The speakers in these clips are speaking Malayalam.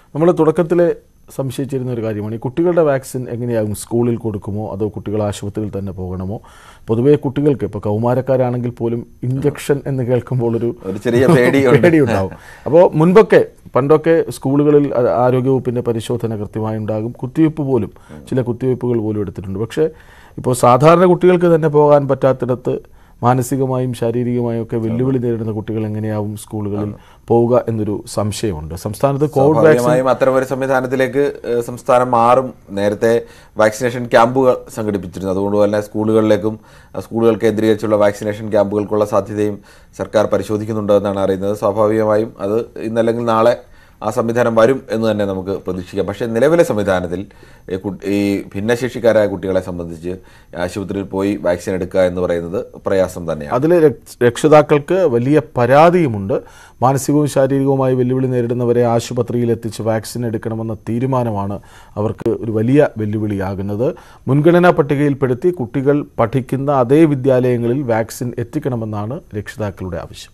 നമ്മൾ തുടക്കത്തിൽ സംശയിച്ചിരുന്ന ഒരു കാര്യമാണ് ഈ കുട്ടികളുടെ വാക്സിൻ എങ്ങനെയാകും സ്കൂളിൽ കൊടുക്കുമോ അതോ കുട്ടികൾ ആശുപത്രിയിൽ തന്നെ പോകണമോ പൊതുവേ കുട്ടികൾക്ക് ഇപ്പോൾ കൗമാരക്കാരാണെങ്കിൽ പോലും ഇഞ്ചക്ഷൻ എന്ന് കേൾക്കുമ്പോൾ ഒരു ഒരു ചെറിയ പേടിയുണ്ട്. പേടിയുണ്ടാവും അപ്പോൾ മുൻപൊക്കെ പണ്ടൊക്കെ സ്കൂളുകളിൽ ആ- ആരോഗ്യവകുപ്പിൻ്റെ പരിശോധന കൃത്യമായി ഉണ്ടാകും കുത്തിവയ്പ്പ് പോലും ചില കുത്തിവയ്പ്പുകൾ പോലും എടുത്തിട്ടുണ്ട് പക്ഷേ ഇപ്പോൾ സാധാരണ കുട്ടികൾക്ക് തന്നെ പോകാൻ പറ്റാത്തിടത്ത് മാനസികമായും ശാരീരികമായും ഒക്കെ വെല്ലുവിളി നേരിടുന്ന കുട്ടികൾ എങ്ങനെയാവും സ്കൂളുകളിൽ പോവുക എന്നൊരു സംശയമുണ്ട് സംസ്ഥാനത്ത് കോവിഡ് വാക്സിൻ സ്വാഭാവികമായും അത്തരമൊരു സംവിധാനത്തിലേക്ക് ഏഹ്, സംസ്ഥാനം മാറും നേരത്തെ വാക്സിനേഷൻ ക്യാമ്പുകൾ സംഘടിപ്പിച്ചിരുന്നു അതുകൊണ്ട് തന്നെ സ്കൂളുകളിലേക്കും അഹ് സ്കൂളുകൾ കേന്ദ്രീകരിച്ചുള്ള വാക്സിനേഷൻ ക്യാമ്പുകൾക്കുള്ള സാധ്യതയും സർക്കാർ പരിശോധിക്കുന്നുണ്ട് എന്നാണ് അറിയുന്നത് സ്വാഭാവികമായും അത് ഇന്നല്ലെങ്കിൽ നാളെ ആ സംവിധാനം വരും എന്ന് തന്നെ നമുക്ക് പ്രതീക്ഷിക്കാം പക്ഷേ നിലവിലെ സംവിധാനത്തിൽ ഈ കു- ഈ ഭിന്നശേഷിക്കാരായ കുട്ടികളെ സംബന്ധിച്ച് ആശുപത്രിയിൽ പോയി വാക്സിൻ എടുക്കുക എന്ന് പറയുന്നത് പ്രയാസം തന്നെയാണ് അതിൽ രക്ഷിതാക്കൾക്ക് വലിയ പരാതിയുമുണ്ട് മാനസികവും ശാരീരികവുമായി വെല്ലുവിളി നേരിടുന്നവരെ ആശുപത്രിയിൽ എത്തിച്ച് വാക്സിൻ എടുക്കണമെന്ന തീരുമാനമാണ് അവർക്ക് ഒരു വലിയ വെല്ലുവിളിയാകുന്നത് മുൻഗണനാ പട്ടികയിൽപ്പെടുത്തി കുട്ടികൾ പഠിക്കുന്ന അതേ വിദ്യാലയങ്ങളിൽ വാക്സിൻ എത്തിക്കണമെന്നാണ് രക്ഷിതാക്കളുടെ ആവശ്യം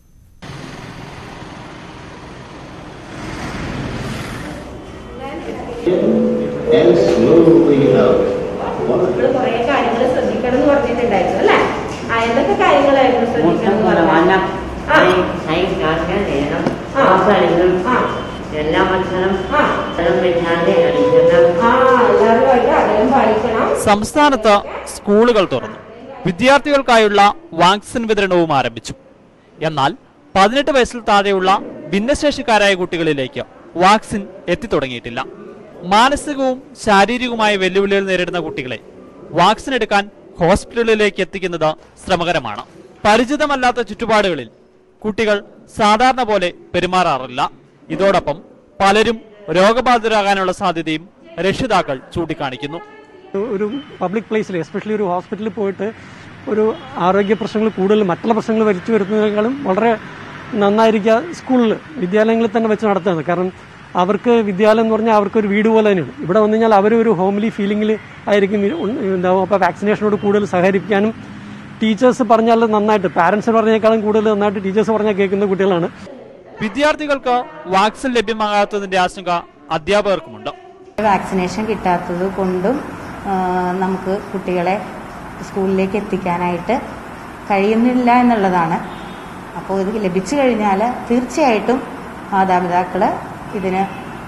and slowly out. നിങ്ങൾ കുറേ കാര്യങ്ങൾ ശ്രദ്ധിക്കണം എന്ന് പറഞ്ഞിട്ടുണ്ടായിരുന്നു അല്ലേ ആ എന്തൊക്കെ കാര്യങ്ങളായിരുന്നു ശ്രദ്ധിക്കണം എന്ന് പറഞ്ഞത്? വണ്ണം ആ. കൈ കാക്കാൻ നേരം ആ. അവസരങ്ങൾ ആ. എല്ലാ മത്സരം ആ. സ്ഥലം വെച്ചാതെ കളിക്കണം ആ എല്ലാവരുമായിട്ട് അകലം പാലിക്കണം സംസ്ഥാനത്ത് സ്കൂളുകൾ തുറന്നു വിദ്യാർത്ഥികൾക്കായുള്ള വാക്സിൻ വിതരണവും ആരംഭിച്ചു എന്നാൽ പതിനെട്ട് വയസ്സിൽ താഴെയുള്ള ഭിന്നശേഷിക്കാരായ കുട്ടികളിലേക്ക് വാക്സിൻ എത്തിത്തുടങ്ങിയിട്ടില്ല മാനസികവും ശാരീരികവുമായ വെല്ലുവിളികൾ നേരിടുന്ന കുട്ടികളെ വാക്സിൻ എടുക്കാൻ ഹോസ്പിറ്റലുകളിലേക്ക് എത്തിക്കുന്നത് ശ്രമകരമാണ് പരിചിതമല്ലാത്ത ചുറ്റുപാടുകളിൽ കുട്ടികൾ സാധാരണ പോലെ പെരുമാറാറില്ല ഇതോടൊപ്പം പലരും രോഗബാധിതരാകാനുള്ള സാധ്യതയും രക്ഷിതാക്കൾ ചൂണ്ടിക്കാണിക്കുന്നു ഒരു പബ്ലിക് പ്ലേസിൽ എസ്പെഷ്യലി ഒരു ഹോസ്പിറ്റലിൽ പോയിട്ട് ഒരു ആരോഗ്യ പ്രശ്നങ്ങൾ കൂടുതൽ മറ്റുള്ള പ്രശ്നങ്ങൾ വരുത്തി വരുന്നതിനേക്കാളും വളരെ നന്നായിരിക്കുക സ്കൂളിൽ വിദ്യാലയങ്ങളിൽ തന്നെ വെച്ച് നടത്തുന്നത് കാരണം അവർക്ക് വിദ്യാലയം എന്ന് പറഞ്ഞാൽ അവർക്ക് ഒരു വീട് പോലെ തന്നെയാണ് ഇവിടെ വന്നു കഴിഞ്ഞാൽ അവർ ഒരു ഹോംലി ഫീലിംഗിൽ ആയിരിക്കും ഇ- ഉൺ- ഉണ്ടാവും അപ്പോൾ വാക്സിനേഷനോട് കൂടുതൽ സഹകരിക്കാനും ടീച്ചേഴ്സ് പറഞ്ഞാൽ നന്നായിട്ട് പാരൻസ് പറഞ്ഞേക്കാളും കൂടുതൽ നന്നായിട്ട് ടീച്ചേഴ്സ് പറഞ്ഞാൽ കേൾക്കുന്ന കുട്ടികളാണ് വിദ്യാർത്ഥികൾക്ക് വാക്സിൻ ലഭ്യമാകാത്തതിന്റെ ആശങ്ക അധ്യാപകർക്കുമുണ്ട് വാക്സിനേഷൻ കിട്ടാത്തത് കൊണ്ടും ആ, നമുക്ക് കുട്ടികളെ സ്കൂളിലേക്ക് എത്തിക്കാനായിട്ട് കഴിയുന്നില്ല എന്നുള്ളതാണ് അപ്പോൾ ഇത് ലഭിച്ചു കഴിഞ്ഞാൽ തീർച്ചയായിട്ടും മാതാപിതാക്കൾ ഇതിന്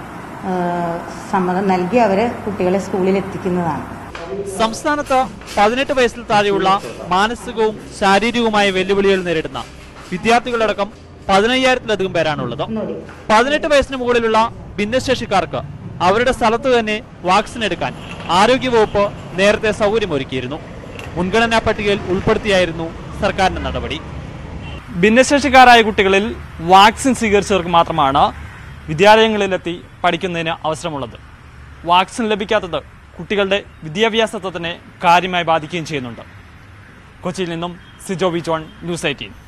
ആ, സമ്മതം നൽകി അവർ കുട്ടികളെ സ്കൂളിൽ എത്തിക്കുന്നതാണ് സംസ്ഥാനത്ത് പതിനെട്ട് വയസ്സിൽ താഴെയുള്ള മാനസികവും ശാരീരികവുമായ വെല്ലുവിളികൾ നേരിടുന്ന വിദ്യാർത്ഥികളടക്കം പതിനയ്യായിരത്തിലധികം പേരാണുള്ളത് പതിനെട്ട് വയസ്സിന് മുകളിലുള്ള ഭിന്നശേഷിക്കാർക്ക് അവരുടെ സ്ഥലത്ത് തന്നെ വാക്സിൻ എടുക്കാൻ ആരോഗ്യവകുപ്പ് നേരത്തെ സൗകര്യമൊരുക്കിയിരുന്നു മുൻഗണനാ പട്ടികയിൽ ഉൾപ്പെടുത്തിയായിരുന്നു സർക്കാരിന്റെ നടപടി ഭിന്നശേഷിക്കാരായ കുട്ടികളിൽ വാക്സിൻ സ്വീകരിച്ചവർക്ക് മാത്രമാണ് വിദ്യാലയങ്ങളിലെത്തി പഠിക്കുന്നതിന് അവസരമുള്ളത് വാക്സിൻ ലഭിക്കാത്തത് കുട്ടികളുടെ വിദ്യാഭ്യാസത്തെ തന്നെ കാര്യമായി ബാധിക്കുകയും ചെയ്യുന്നുണ്ട് കൊച്ചിയിൽ നിന്നും Sijo V John News eighteen